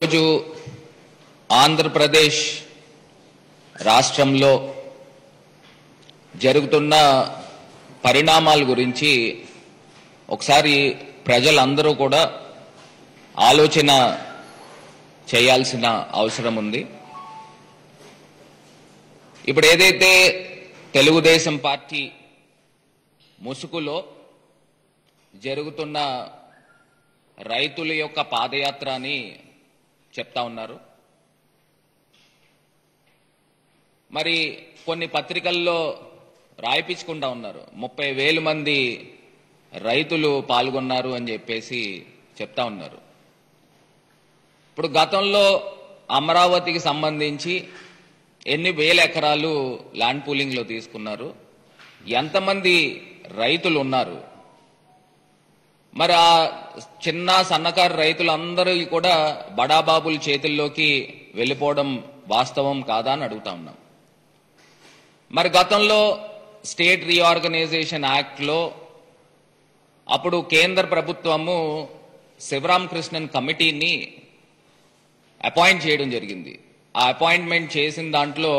ఈరోజు ఆంధ్రప్రదేశ్ రాష్ట్రంలో జరుగుతున్న పరిణామాల గురించి ఒకసారి ప్రజలందరూ కూడా ఆలోచన చేయాల్సిన అవసరం ఉంది ఇప్పుడు ఏదైతే తెలుగుదేశం పార్టీ ముసుగులో జరుగుతున్న రైతుల యొక్క పాదయాత్ర అని చెప్తా ఉన్నారు మరి కొన్ని పత్రికల్లో రాయిపించుకుంటా ఉన్నారు ముప్పై వేలు మంది రైతులు పాల్గొన్నారు అని చెప్పేసి చెప్తా ఉన్నారు ఇప్పుడు గతంలో అమరావతికి సంబంధించి ఎన్ని వేల ఎకరాలు ల్యాండ్ పూలింగ్లో తీసుకున్నారు ఎంతమంది రైతులు ఉన్నారు మరి ఆ చిన్న సన్నకారు రైతులందరూ కూడా బడాబాబుల చేతుల్లోకి వెళ్ళిపోవడం వాస్తవం కాదా అని అడుగుతా ఉన్నాం మరి గతంలో స్టేట్ రీఆర్గనైజేషన్ యాక్ట్లో అప్పుడు కేంద్ర ప్రభుత్వము శివరాం కృష్ణన్ కమిటీని అపాయింట్ చేయడం జరిగింది ఆ అపాయింట్మెంట్ చేసిన దాంట్లో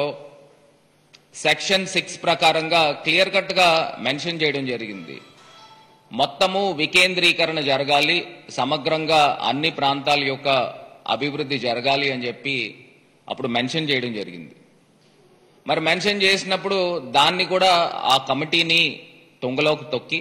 సెక్షన్ సిక్స్ ప్రకారంగా క్లియర్ కట్ గా మెన్షన్ చేయడం జరిగింది మొత్తము వికేంద్రీకరణ జరగాలి సమగ్రంగా అన్ని ప్రాంతాల యొక్క అభివృద్ధి జరగాలి అని చెప్పి అప్పుడు మెన్షన్ చేయడం జరిగింది మరి మెన్షన్ చేసినప్పుడు దాన్ని కూడా ఆ కమిటీని తుంగలోకి తొక్కి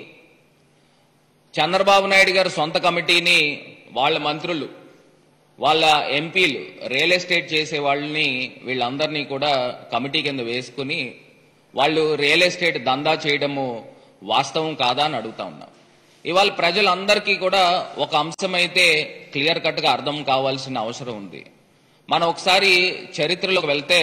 చంద్రబాబు నాయుడు గారి సొంత కమిటీని వాళ్ళ మంత్రులు వాళ్ళ ఎంపీలు రియల్ ఎస్టేట్ చేసే వాళ్ళని వీళ్ళందరినీ కూడా కమిటీ కింద వేసుకుని వాళ్ళు రియల్ ఎస్టేట్ దందా చేయడము వాస్తవం కాదా అని అడుగుతా ఉన్నాం ఇవాళ ప్రజలందరికీ కూడా ఒక అంశం అయితే క్లియర్ కట్ గా అర్థం కావాల్సిన అవసరం ఉంది మనం ఒకసారి చరిత్రలోకి వెళ్తే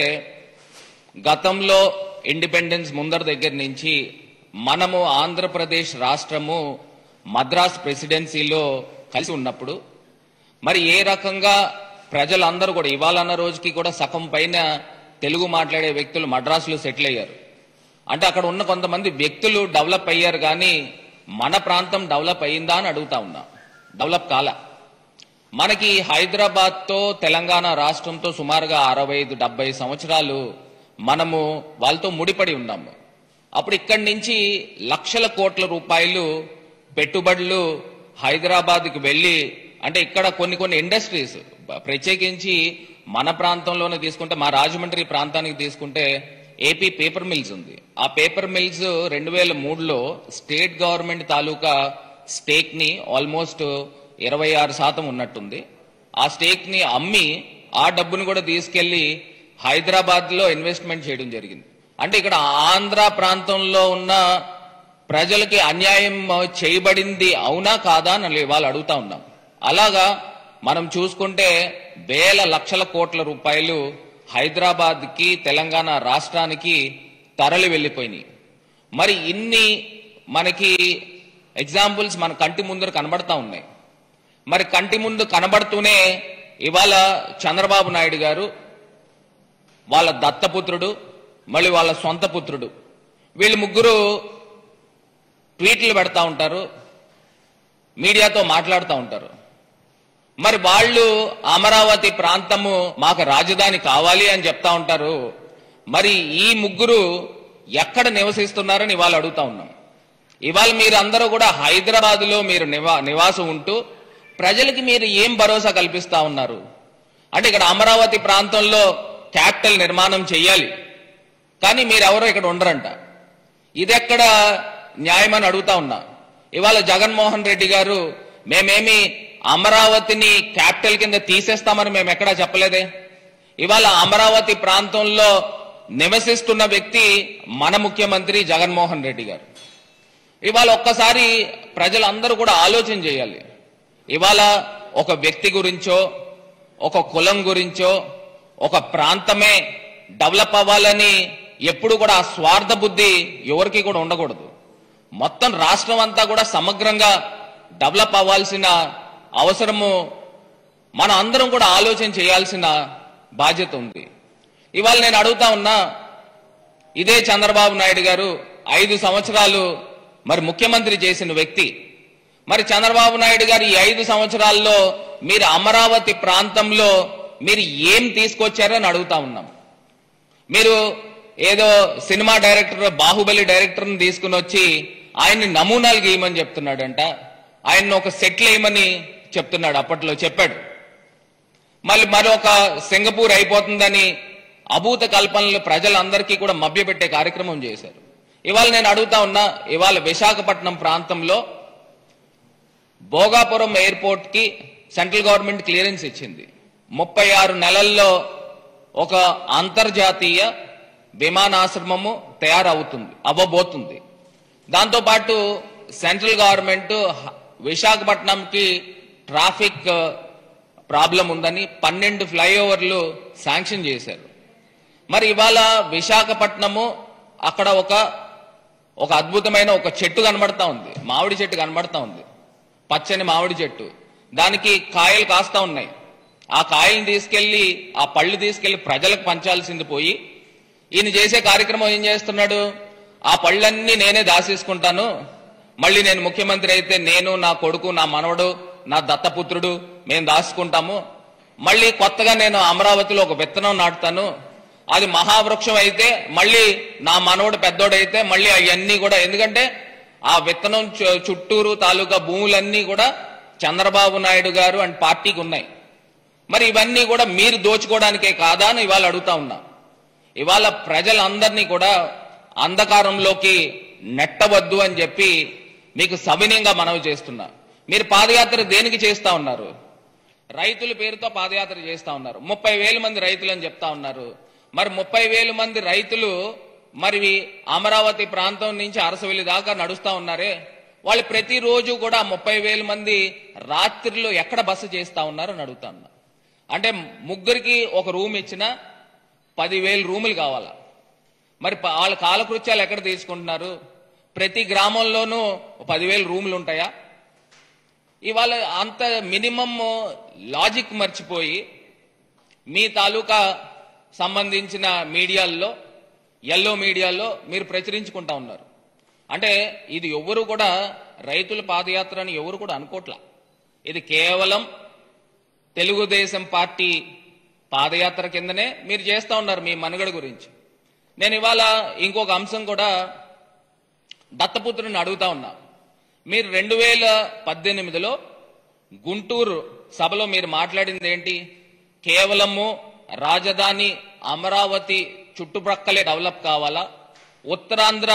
గతంలో ఇండిపెండెన్స్ ముందర దగ్గర నుంచి మనము ఆంధ్రప్రదేశ్ రాష్ట్రము మద్రాస్ ప్రెసిడెన్సీలో కలిసి ఉన్నప్పుడు మరి ఏ రకంగా ప్రజలందరూ కూడా ఇవాళన్న రోజుకి కూడా సగం పైన తెలుగు మాట్లాడే వ్యక్తులు మద్రాసులో సెటిల్ అయ్యారు అంటే అక్కడ ఉన్న కొంతమంది వ్యక్తులు డెవలప్ అయ్యారు కానీ మన ప్రాంతం డెవలప్ అయిందా అని అడుగుతా ఉన్నా డెవలప్ కాల మనకి హైదరాబాద్ తో తెలంగాణ రాష్ట్రంతో సుమారుగా అరవై ఐదు డెబ్బై సంవత్సరాలు మనము వాళ్ళతో ముడిపడి ఉన్నాము అప్పుడు ఇక్కడి నుంచి లక్షల కోట్ల రూపాయలు పెట్టుబడులు హైదరాబాద్కి వెళ్ళి అంటే ఇక్కడ కొన్ని కొన్ని ఇండస్ట్రీస్ ప్రత్యేకించి మన ప్రాంతంలోనే తీసుకుంటే మా రాజమండ్రి ప్రాంతానికి తీసుకుంటే ఏపీ పేపర్ మిల్స్ ఉంది ఆ పేపర్ మిల్స్ రెండు వేల మూడులో స్టేట్ గవర్నమెంట్ తాలూకా స్టేక్ ని ఆల్మోస్ట్ ఇరవై ఆరు శాతం ఉన్నట్టుంది ఆ స్టేక్ ని అమ్మి ఆ డబ్బును కూడా తీసుకెళ్లి హైదరాబాద్ లో ఇన్వెస్ట్మెంట్ చేయడం జరిగింది అంటే ఇక్కడ ఆంధ్ర ప్రాంతంలో ఉన్న ప్రజలకి అన్యాయం చేయబడింది అవునా కాదా అని వాళ్ళు అడుగుతా ఉన్నాం అలాగా మనం చూసుకుంటే వేల లక్షల కోట్ల రూపాయలు హైదరాబాద్ కి తెలంగాణ రాష్ట్రానికి తరలి వెళ్ళిపోయినాయి మరి ఇన్ని మనకి ఎగ్జాంపుల్స్ మన కంటి ముందర కనబడతా ఉన్నాయి మరి కంటి ముందు కనబడుతూనే ఇవాళ చంద్రబాబు నాయుడు గారు వాళ్ళ దత్తపుత్రుడు మళ్ళీ వాళ్ళ సొంత పుత్రుడు వీళ్ళు ముగ్గురు ట్వీట్లు పెడతా ఉంటారు మీడియాతో మాట్లాడుతూ ఉంటారు మరి వాళ్ళు అమరావతి ప్రాంతము మాకు రాజధాని కావాలి అని చెప్తా ఉంటారు మరి ఈ ముగ్గురు ఎక్కడ నివసిస్తున్నారని ఇవాళ అడుగుతా ఉన్నాం ఇవాళ మీరు అందరూ కూడా హైదరాబాద్ లో మీరు నివా నివాసం ఉంటూ ప్రజలకి మీరు ఏం భరోసా కల్పిస్తా ఉన్నారు అంటే ఇక్కడ అమరావతి ప్రాంతంలో క్యాపిటల్ నిర్మాణం చెయ్యాలి కానీ మీరెవరో ఇక్కడ ఉండరంట ఇదెక్కడ న్యాయమని అడుగుతా ఉన్నా ఇవాళ జగన్మోహన్ రెడ్డి గారు మేమేమి అమరావతిని క్యాపిటల్ కింద తీసేస్తామని మేము ఎక్కడా చెప్పలేదే ఇవాళ అమరావతి ప్రాంతంలో నివసిస్తున్న వ్యక్తి మన ముఖ్యమంత్రి జగన్మోహన్ రెడ్డి గారు ఇవాళ ఒక్కసారి ప్రజలందరూ కూడా ఆలోచన చేయాలి ఇవాళ ఒక వ్యక్తి గురించో ఒక కులం గురించో ఒక ప్రాంతమే డెవలప్ అవ్వాలని ఎప్పుడు కూడా ఆ స్వార్థ బుద్ధి ఎవరికి కూడా ఉండకూడదు మొత్తం రాష్ట్రం అంతా కూడా సమగ్రంగా డెవలప్ అవ్వాల్సిన అవసరము మన అందరం కూడా ఆలోచన చేయాల్సిన బాధ్యత ఉంది ఇవాళ నేను అడుగుతా ఉన్నా ఇదే చంద్రబాబు నాయుడు గారు ఐదు సంవత్సరాలు మరి ముఖ్యమంత్రి చేసిన వ్యక్తి మరి చంద్రబాబు నాయుడు గారు ఈ ఐదు సంవత్సరాల్లో మీరు అమరావతి ప్రాంతంలో మీరు ఏం తీసుకొచ్చారని అడుగుతా ఉన్నాం మీరు ఏదో సినిమా డైరెక్టర్ బాహుబలి డైరెక్టర్ని తీసుకుని వచ్చి ఆయన్ని నమూనాలు గీయమని చెప్తున్నాడంట ఆయన్ని ఒక సెటిల్ వేయమని చెప్తున్నాడు అప్పట్లో చెప్పాడు మళ్ళీ మరొక సింగపూర్ అయిపోతుందని అభూత కల్పనలు ప్రజలందరికీ కూడా మభ్యపెట్టే కార్యక్రమం చేశారు ఇవాళ నేను అడుగుతా ఉన్నా ఇవాళ విశాఖపట్నం ప్రాంతంలో భోగాపురం ఎయిర్పోర్ట్ కి సెంట్రల్ గవర్నమెంట్ క్లియరెన్స్ ఇచ్చింది ముప్పై ఆరు నెలల్లో ఒక అంతర్జాతీయ విమానాశ్రమము తయారవుతుంది అవ్వబోతుంది దాంతోపాటు సెంట్రల్ గవర్నమెంట్ హ- విశాఖపట్నంకి ట్రాఫిక్ ప్రాబ్లం ఉందని పన్నెండు ఫ్లైఓవర్లు శాంక్షన్ చేశారు మరి ఇవాళ విశాఖపట్నము అక్కడ ఒక ఒక అద్భుతమైన ఒక చెట్టు కనబడతా ఉంది మామిడి చెట్టు కనబడతా ఉంది పచ్చని మామిడి చెట్టు దానికి కాయలు కాస్తా ఉన్నాయి ఆ కాయల్ని తీసుకెళ్లి ఆ పళ్ళు తీసుకెళ్లి ప్రజలకు పంచాల్సింది పోయి ఈయన చేసే కార్యక్రమం ఏం చేస్తున్నాడు ఆ పళ్ళన్నీ నేనే దాసేసుకుంటాను మళ్ళీ నేను ముఖ్యమంత్రి అయితే నేను నా కొడుకు నా మనవడు నా దత్తపుత్రుడు మేము దాచుకుంటాము మళ్ళీ కొత్తగా నేను అమరావతిలో ఒక విత్తనం నాటుతాను అది మహావృక్షం అయితే మళ్ళీ నా మనవడు పెద్దోడైతే మళ్ళీ అవన్నీ కూడా ఎందుకంటే ఆ విత్తనం చు- చుట్టూరు తాలూకా భూములన్నీ కూడా చంద్రబాబు నాయుడు గారు అండ్ పార్టీకి ఉన్నాయి మరి ఇవన్నీ కూడా మీరు దోచుకోవడానికే కాదా అని ఇవాళ అడుగుతా ఉన్నా ఇవాళ ప్రజలందరినీ కూడా అంధకారంలోకి నెట్టవద్దు అని చెప్పి మీకు సవినయంగా మనవి చేస్తున్నా మీరు పాదయాత్ర దేనికి చేస్తా ఉన్నారు రైతుల పేరుతో పాదయాత్ర చేస్తా ఉన్నారు ముప్పై వేల మంది రైతులు అని చెప్తా ఉన్నారు మరి ముప్పై వేల మంది రైతులు మరి అమరావతి ప్రాంతం నుంచి అరసవెల్లి దాకా నడుస్తా ఉన్నారే వాళ్ళు ప్రతిరోజు కూడా ముప్పై వేల మంది రాత్రిలో ఎక్కడ బస చేస్తా ఉన్నారు అని అడుగుతా ఉన్నా అంటే ముగ్గురికి ఒక రూమ్ ఇచ్చినా పదివేలు రూములు కావాలా మరి ప- వాళ్ళ కాలకృత్యాలు ఎక్కడ తీసుకుంటున్నారు ప్రతి గ్రామంలోనూ పదివేలు రూములు ఉంటాయా ఇవాళ అంత మినిమం లాజిక్ మర్చిపోయి మీ తాలూకా సంబంధించిన మీడియాల్లో ఎల్లో మీడియాలో మీరు ప్రచురించుకుంటా ఉన్నారు అంటే ఇది ఎవరు కూడా రైతుల పాదయాత్ర అని ఎవరు కూడా అనుకోట్లా ఇది కేవలం తెలుగుదేశం పార్టీ పాదయాత్ర కిందనే మీరు చేస్తా ఉన్నారు మీ మనుగడ గురించి నేను ఇవాళ ఇంకొక అంశం కూడా దత్తపుత్రుని అడుగుతా ఉన్నా మీరు రెండు వేల పద్దెనిమిదిలో గుంటూరు సభలో మీరు మాట్లాడింది ఏంటి కేవలము రాజధాని అమరావతి చుట్టుప్రక్కలే డెవలప్ కావాలా ఉత్తరాంధ్ర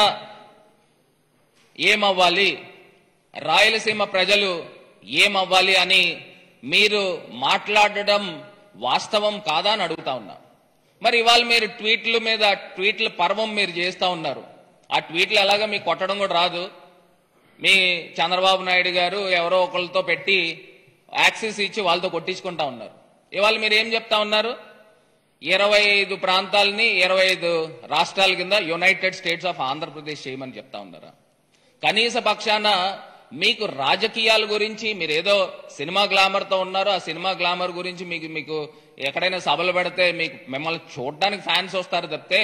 ఏమవ్వాలి రాయలసీమ ప్రజలు ఏమవ్వాలి అని మీరు మాట్లాడడం వాస్తవం కాదా అని అడుగుతా ఉన్నా మరి ఇవాళ మీరు ట్వీట్ల మీద ట్వీట్ల పర్వం మీరు చేస్తా ఉన్నారు ఆ ట్వీట్లు ఎలాగా మీకు కొట్టడం కూడా రాదు మీ చంద్రబాబు నాయుడు గారు ఎవరో ఒకరితో పెట్టి యాక్సెస్ ఇచ్చి వాళ్ళతో కొట్టించుకుంటా ఉన్నారు ఇవాళ మీరు ఏం చెప్తా ఉన్నారు ఇరవై ఐదు ప్రాంతాలని ఇరవై ఐదు రాష్ట్రాల కింద యునైటెడ్ స్టేట్స్ ఆఫ్ ఆంధ్రప్రదేశ్ చేయమని చెప్తా ఉన్నారా కనీస పక్షాన మీకు రాజకీయాల గురించి మీరు ఏదో సినిమా గ్లామర్ తో ఉన్నారు ఆ సినిమా గ్లామర్ గురించి మీకు మీకు ఎక్కడైనా సభలు పెడితే మీకు మిమ్మల్ని చూడడానికి ఫ్యాన్స్ వస్తారు తప్పితే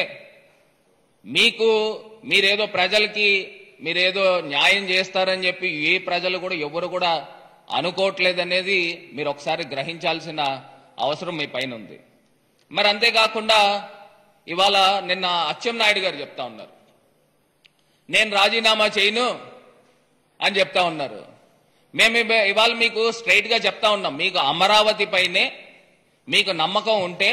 మీకు మీరేదో ప్రజలకి మీరేదో న్యాయం చేస్తారని చెప్పి ఏ ప్రజలు కూడా ఎవరు కూడా అనుకోవట్లేదనేది మీరు ఒకసారి గ్రహించాల్సిన అవసరం మీ పైన ఉంది మరి అంతేకాకుండా ఇవాళ నిన్న అచ్చెన్నాయుడు గారు చెప్తా ఉన్నారు నేను రాజీనామా చేయను అని చెప్తా ఉన్నారు మేము ఇవ- ఇవాళ మీకు స్ట్రైట్ గా చెప్తా ఉన్నాం మీకు అమరావతి పైనే మీకు నమ్మకం ఉంటే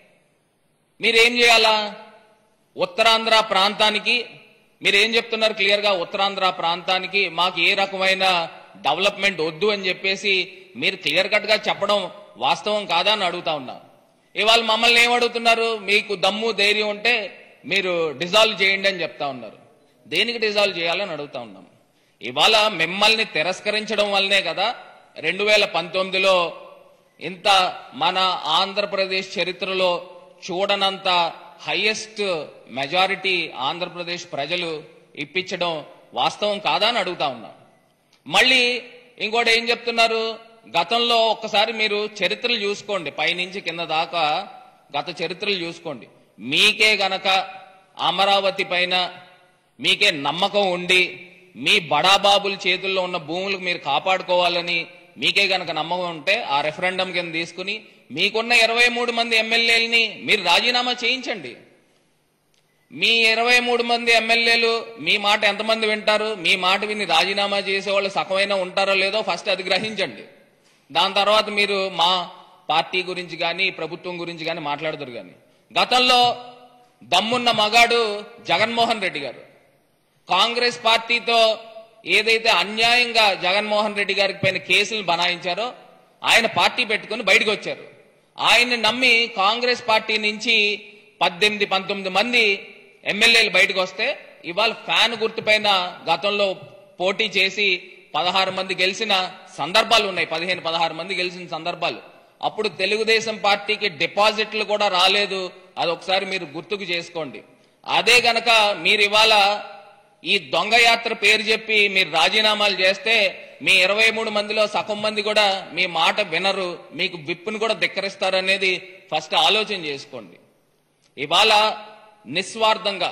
మీరేం చేయాలా ఉత్తరాంధ్ర ప్రాంతానికి మీరు ఏం చెప్తున్నారు క్లియర్ గా ఉత్తరాంధ్ర ప్రాంతానికి మాకు ఏ రకమైన డెవలప్మెంట్ వద్దు అని చెప్పేసి మీరు క్లియర్ కట్ గా చెప్పడం వాస్తవం కాదా అని అడుగుతా ఉన్నా ఇవాళ మమ్మల్ని ఏం అడుగుతున్నారు మీకు దమ్ము ధైర్యం ఉంటే మీరు డిజాల్వ్ చేయండి అని చెప్తా ఉన్నారు దేనికి డిజాల్వ్ చేయాలని అడుగుతా ఉన్నాం ఇవాళ మిమ్మల్ని తిరస్కరించడం వల్లనే కదా రెండు వేల పంతొమ్మిదిలో ఇంత మన ఆంధ్రప్రదేశ్ చరిత్రలో చూడనంత హైయెస్ట్ మెజారిటీ ఆంధ్రప్రదేశ్ ప్రజలు ఇప్పించడం వాస్తవం కాదా అని అడుగుతా ఉన్నా మళ్ళీ ఇంకోటి ఏం చెప్తున్నారు గతంలో ఒక్కసారి మీరు చరిత్రలు చూసుకోండి పైనుంచి కింద దాకా గత చరిత్రలు చూసుకోండి మీకే గనక అమరావతి పైన మీకే నమ్మకం ఉండి మీ బడాబాబుల చేతుల్లో ఉన్న భూములకు మీరు కాపాడుకోవాలని మీకే గనక నమ్మకం ఉంటే ఆ రెఫరెండం కింద తీసుకుని మీకున్న ఇరవై మూడు మంది ఎమ్మెల్యేలని మీరు రాజీనామా చేయించండి మీ ఇరవై మూడు మంది ఎమ్మెల్యేలు మీ మాట ఎంతమంది వింటారు మీ మాట విని రాజీనామా చేసేవాళ్ళు సకమైనా ఉంటారో లేదో ఫస్ట్ అది గ్రహించండి దాని తర్వాత మీరు మా పార్టీ గురించి కానీ ప్రభుత్వం గురించి కానీ మాట్లాడతారు కానీ గతంలో దమ్మున్న మగాడు జగన్మోహన్ రెడ్డి గారు కాంగ్రెస్ పార్టీతో ఏదైతే అన్యాయంగా జగన్మోహన్ రెడ్డి గారికి పైన కేసులు బనాయించారో ఆయన పార్టీ పెట్టుకుని బయటకు వచ్చారు ఆయన్ని నమ్మి కాంగ్రెస్ పార్టీ నుంచి పద్దెనిమిది పంతొమ్మిది మంది ఎమ్మెల్యేలు బయటకు వస్తే ఇవాళ ఫ్యాన్ గుర్తుపైన గతంలో పోటీ చేసి పదహారు మంది గెలిచిన సందర్భాలు ఉన్నాయి పదిహేను పదహారు మంది గెలిచిన సందర్భాలు అప్పుడు తెలుగుదేశం పార్టీకి డిపాజిట్లు కూడా రాలేదు అది ఒకసారి మీరు గుర్తుకు చేసుకోండి అదే గనక మీరు ఇవాళ ఈ దొంగ యాత్ర పేరు చెప్పి మీరు రాజీనామాలు చేస్తే మీ ఇరవై మూడు మందిలో సగం మంది కూడా మీ మాట వినరు మీకు విప్పును కూడా ధిక్కరిస్తారనేది ఫస్ట్ ఆలోచన చేసుకోండి ఇవాళ నిస్వార్థంగా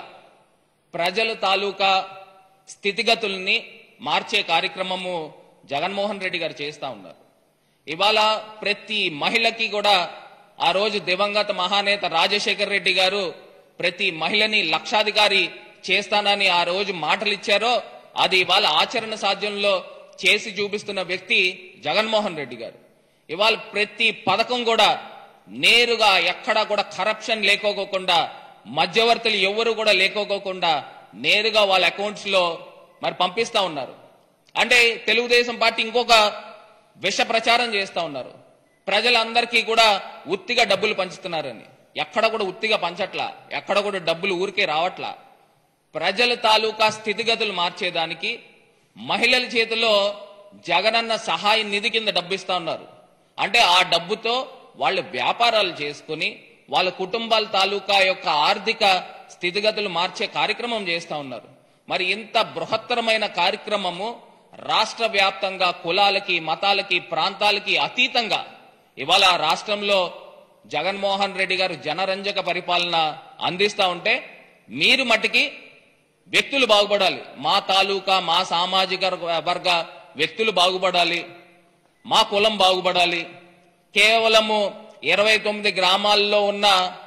ప్రజల తాలూకా స్థితిగతుల్ని మార్చే కార్యక్రమము జగన్మోహన్ రెడ్డి గారు చేస్తా ఉన్నారు ఇవాళ ప్రతి మహిళకి కూడా ఆ రోజు దివంగత మహానేత రాజశేఖర్ రెడ్డి గారు ప్రతి మహిళని లక్షాధికారి చేస్తానని ఆ రోజు మాటలు ఇచ్చారో అది ఇవాళ ఆచరణ సాధ్యంలో చేసి చూపిస్తున్న వ్యక్తి జగన్మోహన్ రెడ్డి గారు ఇవాళ ప్రతి పథకం కూడా నేరుగా ఎక్కడా కూడా కరప్షన్ లేకోకుండా మధ్యవర్తులు ఎవరు కూడా లేకోకుండా నేరుగా వాళ్ళ అకౌంట్స్ లో మరి పంపిస్తా ఉన్నారు అంటే తెలుగుదేశం పార్టీ ఇంకొక విష ప్రచారం చేస్తా ఉన్నారు ప్రజలందరికీ కూడా ఉత్తిగా డబ్బులు పంచుతున్నారని ఎక్కడ కూడా ఉత్తిగా పంచట్లా ఎక్కడ కూడా డబ్బులు ఊరికే రావట్లా ప్రజల తాలూకా స్థితిగతులు మార్చేదానికి మహిళల చేతిలో జగనన్న సహాయ నిధి కింద డబ్బు ఇస్తా ఉన్నారు అంటే ఆ డబ్బుతో వాళ్ళు వ్యాపారాలు చేసుకుని వాళ్ళ కుటుంబాల తాలూకా యొక్క ఆర్థిక స్థితిగతులు మార్చే కార్యక్రమం చేస్తా ఉన్నారు మరి ఇంత బృహత్తరమైన కార్యక్రమము రాష్ట్ర వ్యాప్తంగా కులాలకి మతాలకి ప్రాంతాలకి అతీతంగా ఇవాళ రాష్ట్రంలో జగన్మోహన్ రెడ్డి గారు జనరంజక పరిపాలన అందిస్తా ఉంటే మీరు మట్టికి వ్యక్తులు బాగుపడాలి మా తాలూకా మా సామాజిక వర్గ వ్యక్తులు బాగుపడాలి మా కులం బాగుపడాలి కేవలము ఇరవై తొమ్మిది గ్రామాల్లో ఉన్న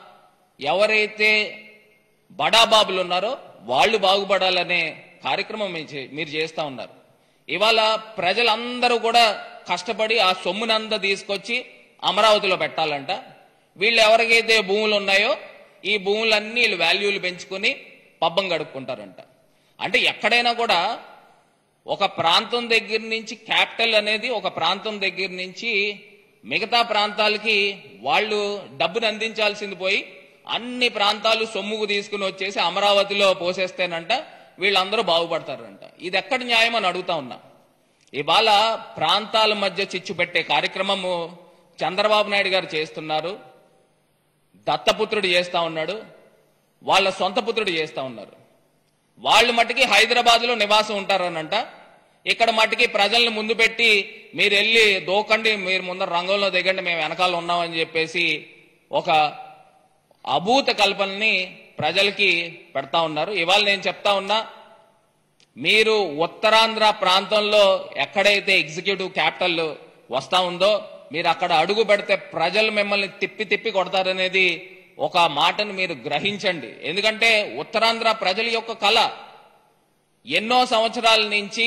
ఎవరైతే బడాబాబులు ఉన్నారో వాళ్ళు బాగుపడాలనే కార్యక్రమం మీరు చే- మీరు చేస్తా ఉన్నారు ఇవాళ ప్రజలందరూ కూడా కష్టపడి ఆ సొమ్మునంతా తీసుకొచ్చి అమరావతిలో పెట్టాలంట వీళ్ళు ఎవరికైతే భూములు ఉన్నాయో ఈ భూములన్నీ వీళ్ళు వాల్యూలు పెంచుకొని పబ్బం గడుపుకుంటారంట అంటే ఎక్కడైనా కూడా ఒక ప్రాంతం దగ్గర నుంచి క్యాపిటల్ అనేది ఒక ప్రాంతం దగ్గర నుంచి మిగతా ప్రాంతాలకి వాళ్ళు డబ్బును అందించాల్సింది పోయి అన్ని ప్రాంతాలు సొమ్ముకు తీసుకుని వచ్చేసి అమరావతిలో పోసేస్తేనంట వీళ్ళందరూ బాగుపడతారంట ఇది ఎక్కడ న్యాయం అని అడుగుతా ఉన్నా ఇవాళ ప్రాంతాల మధ్య చిచ్చు పెట్టే కార్యక్రమము చంద్రబాబు నాయుడు గారు చేస్తున్నారు దత్తపుత్రుడు చేస్తా ఉన్నాడు వాళ్ళ సొంత పుత్రుడు చేస్తా ఉన్నారు వాళ్ళు మట్టుకి హైదరాబాద్ లో నివాసం ఉంటారనంట ఇక్కడ మట్టుకి ప్రజల్ని ముందు పెట్టి మీరు వెళ్ళి దోకండి మీరు ముందర రంగంలో దిగండి మేము వెనకాల ఉన్నామని చెప్పేసి ఒక అభూత కల్పనని ప్రజలకి పెడతా ఉన్నారు ఇవాళ నేను చెప్తా ఉన్నా మీరు ఉత్తరాంధ్ర ప్రాంతంలో ఎక్కడైతే ఎగ్జిక్యూటివ్ క్యాపిటల్ వస్తా ఉందో మీరు అక్కడ అడుగు పెడితే ప్రజలు మిమ్మల్ని తిప్పి తిప్పి కొడతారనేది ఒక మాటను మీరు గ్రహించండి ఎందుకంటే ఉత్తరాంధ్ర ప్రజల యొక్క కళ ఎన్నో సంవత్సరాల నుంచి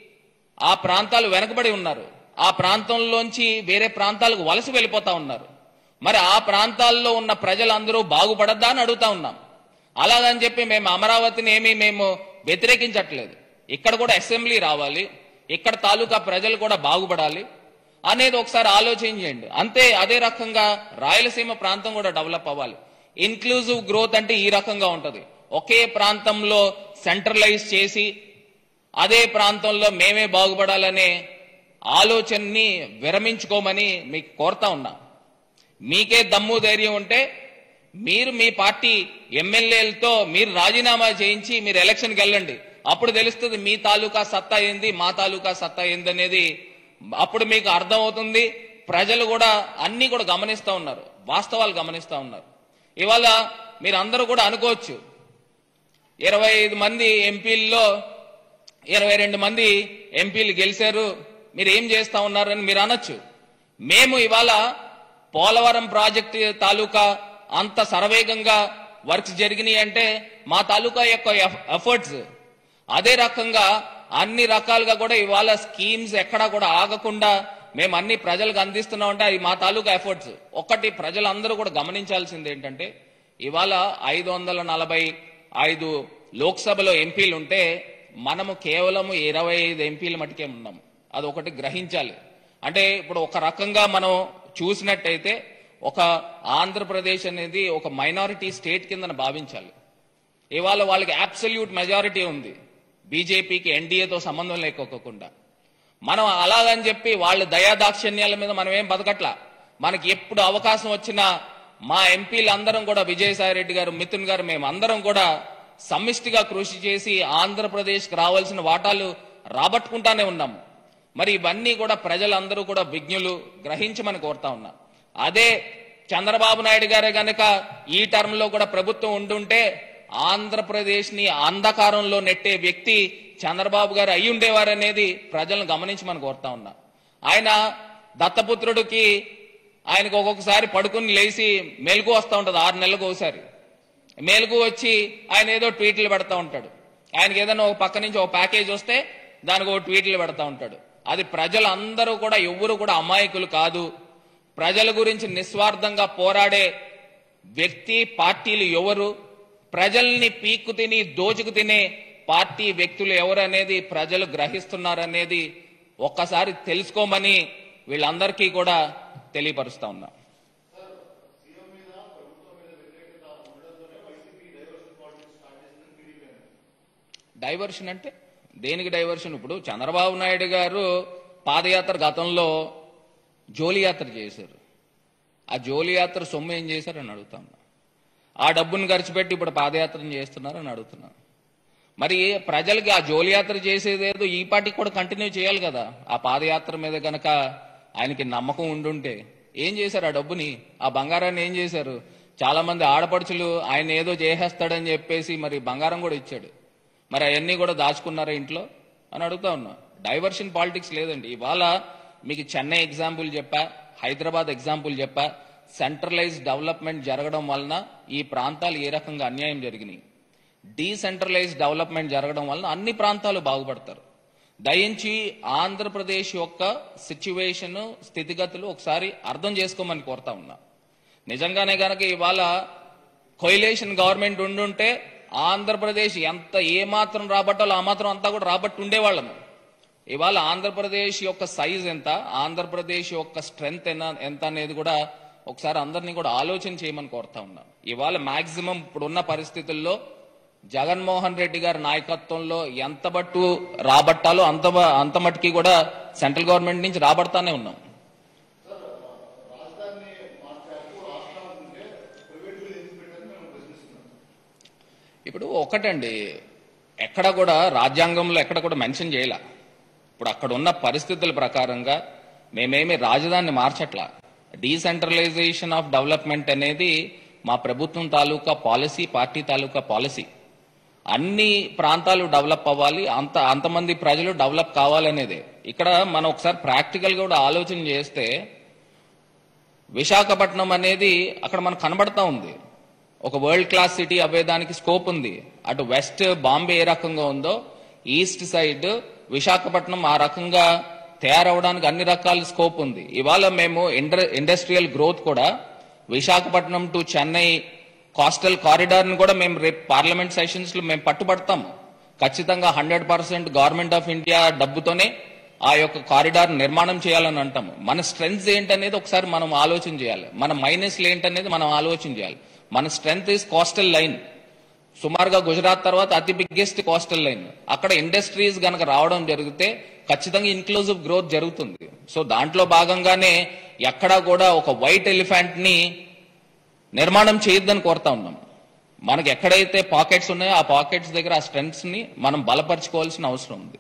ఆ ప్రాంతాలు వెనకబడి ఉన్నారు ఆ ప్రాంతంలోంచి వేరే ప్రాంతాలకు వలస వెళ్ళిపోతా ఉన్నారు మరి ఆ ప్రాంతాల్లో ఉన్న ప్రజలందరూ బాగుపడద్దా అని అడుగుతా ఉన్నాం అలాగని చెప్పి మేము అమరావతిని ఏమీ మేము వ్యతిరేకించట్లేదు ఇక్కడ కూడా అసెంబ్లీ రావాలి ఇక్కడ తాలూకా ప్రజలు కూడా బాగుపడాలి అనేది ఒకసారి ఆలోచించండి అంతే అదే రకంగా రాయలసీమ ప్రాంతం కూడా డెవలప్ అవ్వాలి ఇన్క్లూజివ్ గ్రోత్ అంటే ఈ రకంగా ఉంటది ఒకే ప్రాంతంలో సెంట్రలైజ్ చేసి అదే ప్రాంతంలో మేమే బాగుపడాలనే ఆలోచనని విరమించుకోమని మీకు కోరుతా ఉన్నా మీకే దమ్ము ధైర్యం ఉంటే మీరు మీ పార్టీ ఎమ్మెల్యేలతో మీరు రాజీనామా చేయించి మీరు ఎలక్షన్కి వెళ్ళండి అప్పుడు తెలుస్తుంది మీ తాలూకా సత్తా ఏంది మా తాలూకా సత్తా ఏంది అనేది అప్పుడు మీకు అర్థమవుతుంది ప్రజలు కూడా అన్ని కూడా గమనిస్తా ఉన్నారు వాస్తవాలు గమనిస్తా ఉన్నారు ఇవాళ మీరు అందరూ కూడా అనుకోవచ్చు ఇరవై ఐదు మంది ఎంపీల్లో ఇరవై రెండు మంది ఎంపీలు గెలిచారు మీరు ఏం చేస్తా ఉన్నారని మీరు అనొచ్చు మేము ఇవాళ పోలవరం ప్రాజెక్టు తాలూకా అంత సర్వేగంగా వర్క్స్ జరిగినాయి అంటే మా తాలూకా యొక్క ఎఫర్ట్స్ అదే రకంగా అన్ని రకాలుగా కూడా ఇవాళ స్కీమ్స్ ఎక్కడా కూడా ఆగకుండా మేము అన్ని ప్రజలకు అందిస్తున్నాం అంటే అది మా తాలూకా ఎఫర్ట్స్ ఒక్కటి ప్రజలందరూ కూడా గమనించాల్సింది ఏంటంటే ఇవాళ ఐదు వందల నలభై ఐదు లోక్సభలో ఎంపీలు ఉంటే మనము కేవలం ఇరవై ఐదు ఎంపీలు మటుకే ఉన్నాం అది ఒకటి గ్రహించాలి అంటే ఇప్పుడు ఒక రకంగా మనం చూసినట్టయితే ఒక ఆంధ్రప్రదేశ్ అనేది ఒక మైనారిటీ స్టేట్ కింద భావించాలి ఇవాళ వాళ్ళకి అబ్సల్యూట్ మెజారిటీ ఉంది బీజేపీకి ఎన్డీఏతో సంబంధం లేకోకుండా మనం అలాగని చెప్పి వాళ్ళ దయాదాక్షిణ్యాల మీద మనం ఏం బతకట్లా మనకి ఎప్పుడు అవకాశం వచ్చినా మా ఎంపీలు అందరం కూడా విజయసాయి రెడ్డి గారు మిథున్ గారు మేము అందరం కూడా సమిష్టిగా కృషి చేసి ఆంధ్రప్రదేశ్కి రావాల్సిన వాటాలు రాబట్టుకుంటానే ఉన్నాము మరి ఇవన్నీ కూడా ప్రజలందరూ కూడా విజ్ఞులు గ్రహించమని కోరుతా ఉన్నా అదే చంద్రబాబు నాయుడు గారే గనక ఈ టర్మ్ లో కూడా ప్రభుత్వం ఉండుంటే ఆంధ్రప్రదేశ్ ని అంధకారంలో నెట్టే వ్యక్తి చంద్రబాబు గారు అయి ఉండేవారనేది ప్రజలను గమనించమని కోరుతా ఉన్నా ఆయన దత్తపుత్రుడికి ఆయనకు ఒక్కొక్కసారి పడుకుని లేచి మెలకు వస్తూ ఉంటది ఆరు నెలలకు ఒకసారి మేలుకు వచ్చి ఆయన ఏదో ట్వీట్లు పెడతా ఉంటాడు ఆయనకి ఏదైనా ఒక పక్క నుంచి ఒక ప్యాకేజ్ వస్తే దానికి ఒక ట్వీట్లు పెడతా ఉంటాడు అది ప్రజలందరూ కూడా ఎవ్వరు కూడా అమాయకులు కాదు ప్రజల గురించి నిస్వార్థంగా పోరాడే వ్యక్తి పార్టీలు ఎవరు ప్రజల్ని పీక్కు తిని దోచుకు తినే పార్టీ వ్యక్తులు ఎవరు అనేది ప్రజలు గ్రహిస్తున్నారనేది ఒక్కసారి తెలుసుకోమని వీళ్ళందరికీ కూడా తెలియపరుస్తా ఉన్నా డైవర్షన్ అంటే దేనికి డైవర్షన్ ఇప్పుడు చంద్రబాబు నాయుడు గారు పాదయాత్ర గతంలో జోలి యాత్ర చేశారు ఆ జోలి యాత్ర సొమ్ము ఏం చేశారని అడుగుతాను ఆ డబ్బును ఖర్చు పెట్టి ఇప్పుడు పాదయాత్రను చేస్తున్నారని అడుగుతున్నాను మరి ప్రజలకి ఆ జోలి యాత్ర చేసేదేదో ఈ పార్టీకి కూడా కంటిన్యూ చేయాలి కదా ఆ పాదయాత్ర మీద గనక ఆయనకి నమ్మకం ఉండుంటే ఏం చేశారు ఆ డబ్బుని ఆ బంగారాన్ని ఏం చేశారు చాలా మంది ఆడపడుచులు ఆయన ఏదో చేసేస్తాడని చెప్పేసి మరి బంగారం కూడా ఇచ్చాడు మరి అవన్నీ కూడా దాచుకున్నారా ఇంట్లో అని అడుగుతా ఉన్నా డైవర్షన్ పాలిటిక్స్ లేదండి ఇవాళ మీకు చెన్నై ఎగ్జాంపుల్ చెప్పా హైదరాబాద్ ఎగ్జాంపుల్ చెప్పా సెంట్రలైజ్ డెవలప్మెంట్ జరగడం వలన ఈ ప్రాంతాలు ఏ రకంగా అన్యాయం జరిగినాయి డీసెంట్రలైజ్ డెవలప్మెంట్ జరగడం వలన అన్ని ప్రాంతాలు బాగుపడతారు దయించి ఆంధ్రప్రదేశ్ యొక్క సిచ్యువేషన్ స్థితిగతులు ఒకసారి అర్థం చేసుకోమని కోరుతా ఉన్నా నిజంగానే గనక ఇవాళ కొయిలేషన్ గవర్నమెంట్ ఉండుంటే ఆంధ్రప్రదేశ్ ఎంత ఏ మాత్రం రాబట్టాలో ఆ మాత్రం అంతా కూడా రాబట్టి ఉండేవాళ్ళము ఇవాళ ఆంధ్రప్రదేశ్ యొక్క సైజ్ ఎంత ఆంధ్రప్రదేశ్ యొక్క స్ట్రెంగ్త్ ఎంత అనేది కూడా ఒకసారి అందరినీ కూడా ఆలోచన చేయమని కోరుతా ఉన్నా ఇవాళ మాక్సిమం ఇప్పుడున్న పరిస్థితుల్లో జగన్మోహన్ రెడ్డి గారి నాయకత్వంలో ఎంత బట్టు రాబట్టాలో అంత బ- అంత మట్టుకి కూడా సెంట్రల్ గవర్నమెంట్ నుంచి రాబడతానే ఉన్నాం ఇప్పుడు ఒకటండి ఎక్కడ కూడా రాజ్యాంగంలో ఎక్కడ కూడా మెన్షన్ చేయాల ఇప్పుడు అక్కడ ఉన్న పరిస్థితుల ప్రకారంగా మేమేమి రాజధానిని మార్చట్లా డీసెంట్రలైజేషన్ ఆఫ్ డెవలప్మెంట్ అనేది మా ప్రభుత్వం తాలూకా పాలసీ పార్టీ తాలూకా పాలసీ అన్ని ప్రాంతాలు డెవలప్ అవ్వాలి అంత అంతమంది ప్రజలు డెవలప్ కావాలనేదే ఇక్కడ మనం ఒకసారి ప్రాక్టికల్ గా కూడా ఆలోచన చేస్తే విశాఖపట్నం అనేది అక్కడ మనకు కనబడతా ఉంది ఒక వరల్డ్ క్లాస్ సిటీ అవ్వేదానికి స్కోప్ ఉంది అటు వెస్ట్ బాంబే ఏ రకంగా ఉందో ఈస్ట్ సైడ్ విశాఖపట్నం ఆ రకంగా తయారవడానికి అన్ని రకాల స్కోప్ ఉంది ఇవాళ మేము ఇండ్ర ఇండస్ట్రియల్ గ్రోత్ కూడా Visakhapatnam to Chennai coastal corridor ని కూడా మేము రేపు పార్లమెంట్ సెషన్స్ లో మేము పట్టుబడతాము ఖచ్చితంగా hundred percent government of India డబ్బుతోనే ఆ యొక్క కారిడార్ నిర్మాణం చేయాలని అంటాము మన స్ట్రెంగ్స్ ఏంటనేది ఒకసారి మనం ఆలోచన చేయాలి మన మైనస్లు ఏంటనేది మనం ఆలోచన చేయాలి మన స్ట్రెంగ్త్ ఇస్ కోస్టల్ లైన్ సుమారుగా గుజరాత్ తర్వాత అతి బిగ్గెస్ట్ కోస్టల్ లైన్ అక్కడ ఇండస్ట్రీస్ గనక రావడం జరిగితే ఖచ్చితంగా ఇన్క్లూజివ్ గ్రోత్ జరుగుతుంది సో దాంట్లో భాగంగానే ఎక్కడా కూడా ఒక వైట్ ఎలిఫెంట్ ని నిర్మాణం చేయొద్దని కోరుతా ఉన్నాం మనకి ఎక్కడైతే పాకెట్స్ ఉన్నాయో ఆ పాకెట్స్ దగ్గర ఆ స్ట్రెంగ్స్ ని మనం బలపరచుకోవాల్సిన అవసరం ఉంది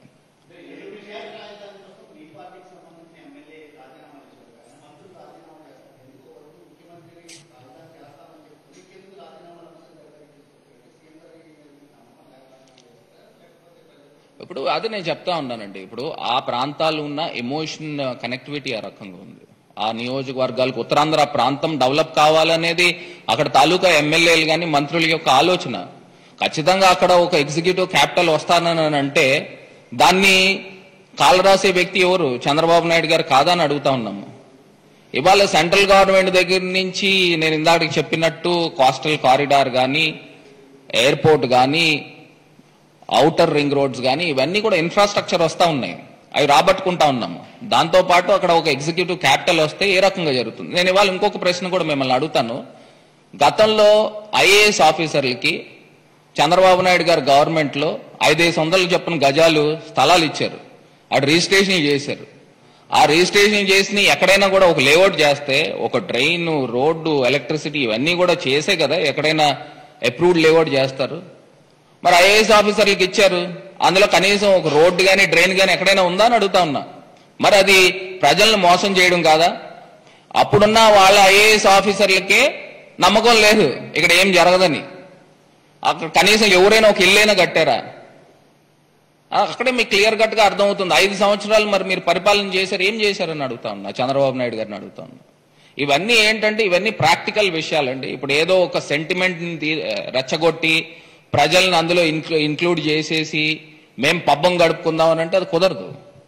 ఇప్పుడు అది నేను చెప్తా ఉన్నానండి ఇప్పుడు ఆ ప్రాంతాలు ఉన్న ఎమోషన్ కనెక్టివిటీ ఆ రకంగా ఉంది ఆ నియోజకవర్గాలకు ఉత్తరాంధ్ర ప్రాంతం డెవలప్ కావాలనేది అక్కడ తాలూకా ఎమ్మెల్యేలు కానీ మంత్రుల యొక్క ఆలోచన ఖచ్చితంగా అక్కడ ఒక ఎగ్జిక్యూటివ్ క్యాపిటల్ వస్తానని అంటే దాన్ని కాలరాసే వ్యక్తి ఎవరు చంద్రబాబు నాయుడు గారు కాదని అడుగుతా ఉన్నాము ఇవాళ సెంట్రల్ గవర్నమెంట్ దగ్గర నుంచి నేను ఇందాక చెప్పినట్టు కోస్టల్ కారిడార్ కానీ ఎయిర్పోర్ట్ కానీ ఔటర్ రింగ్ రోడ్స్ కానీ ఇవన్నీ కూడా ఇన్ఫ్రాస్ట్రక్చర్ వస్తా ఉన్నాయి అవి రాబట్టుకుంటా ఉన్నాము దాంతో పాటు అక్కడ ఒక ఎగ్జిక్యూటివ్ క్యాపిటల్ వస్తే ఏ రకంగా జరుగుతుంది నేను ఇవాళ ఇంకొక ప్రశ్న కూడా మిమ్మల్ని అడుగుతాను గతంలో ఐఏఎస్ ఆఫీసర్లకి చంద్రబాబు నాయుడు గారు గవర్నమెంట్ లో ఐదేసి వందలు చెప్పిన గజాలు స్థలాలు ఇచ్చారు అటు రిజిస్ట్రేషన్ చేశారు ఆ రిజిస్ట్రేషన్ చేసి ఎక్కడైనా కూడా ఒక లేఅవుట్ చేస్తే ఒక డ్రైన్ రోడ్డు ఎలక్ట్రిసిటీ ఇవన్నీ కూడా చేసే కదా ఎక్కడైనా అప్రూవ్డ్ లేఅవుట్ చేస్తారు మరి ఐఏఎస్ ఆఫీసర్లకు ఇచ్చారు అందులో కనీసం ఒక రోడ్డు కానీ డ్రైన్ కానీ ఎక్కడైనా ఉందా అని అడుగుతా ఉన్నా మరి అది ప్రజలను మోసం చేయడం కాదా అప్పుడున్న వాళ్ళ ఐఏఎస్ ఆఫీసర్లకే నమ్మకం లేదు ఇక్కడ ఏం జరగదని అక్కడ కనీసం ఎవరైనా ఒక ఇల్లైనా కట్టారా ఆ, అక్కడే మీకు క్లియర్ కట్ గా అర్థమవుతుంది ఐదు సంవత్సరాలు మరి మీరు పరిపాలన చేశారు ఏం చేశారని అడుగుతా ఉన్నా చంద్రబాబు నాయుడు గారిని అడుగుతా ఉన్నా ఇవన్నీ ఏంటంటే ఇవన్నీ ప్రాక్టికల్ విషయాలండి ఇప్పుడు ఏదో ఒక సెంటిమెంట్ రెచ్చగొట్టి ప్రజల్ని అందులో ఇన్క్లూ ఇంక్లూడ్ చేసేసి మేం పబ్బం గడుపుకుందాం అని అంటే అది కుదరదు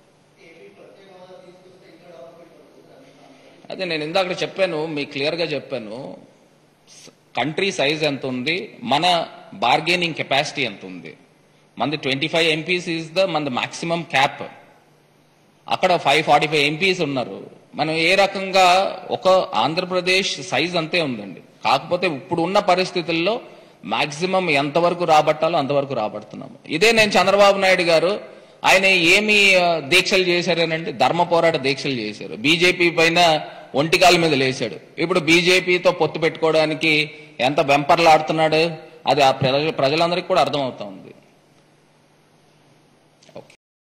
అదే నేను ఇందాక చెప్పాను మీకు క్లియర్ గా చెప్పాను కంట్రీ సైజ్ ఎంత ఉంది మన బార్గెనింగ్ కెపాసిటీ ఎంత ఉంది మనది twenty five MPs is the మన మాక్సిమం క్యాప్ అక్కడ ఫైవ్ ఫార్టీ ఫైవ్ ఎంపీస్ ఉన్నారు మనం ఏ రకంగా ఒక ఆంధ్రప్రదేశ్ సైజ్ అంతే ఉందండి కాకపోతే ఇప్పుడు ఉన్న పరిస్థితుల్లో మాక్సిమం ఎంతవరకు రాబట్టాలో అంతవరకు రాబడుతున్నాము ఇదే నేను చంద్రబాబు నాయుడు గారు ఆయన ఏమి ఆ, దీక్షలు చేశారనండి ధర్మ పోరాట దీక్షలు చేశారు బీజేపీ పైన ఒంటికాల మీద లేచాడు ఇప్పుడు బీజేపీతో పొత్తు పెట్టుకోవడానికి ఎంత వెంపర్లాడుతున్నాడు అది ఆ ప్రజ ప్రజలందరికీ కూడా అర్థమవుతా ఉంది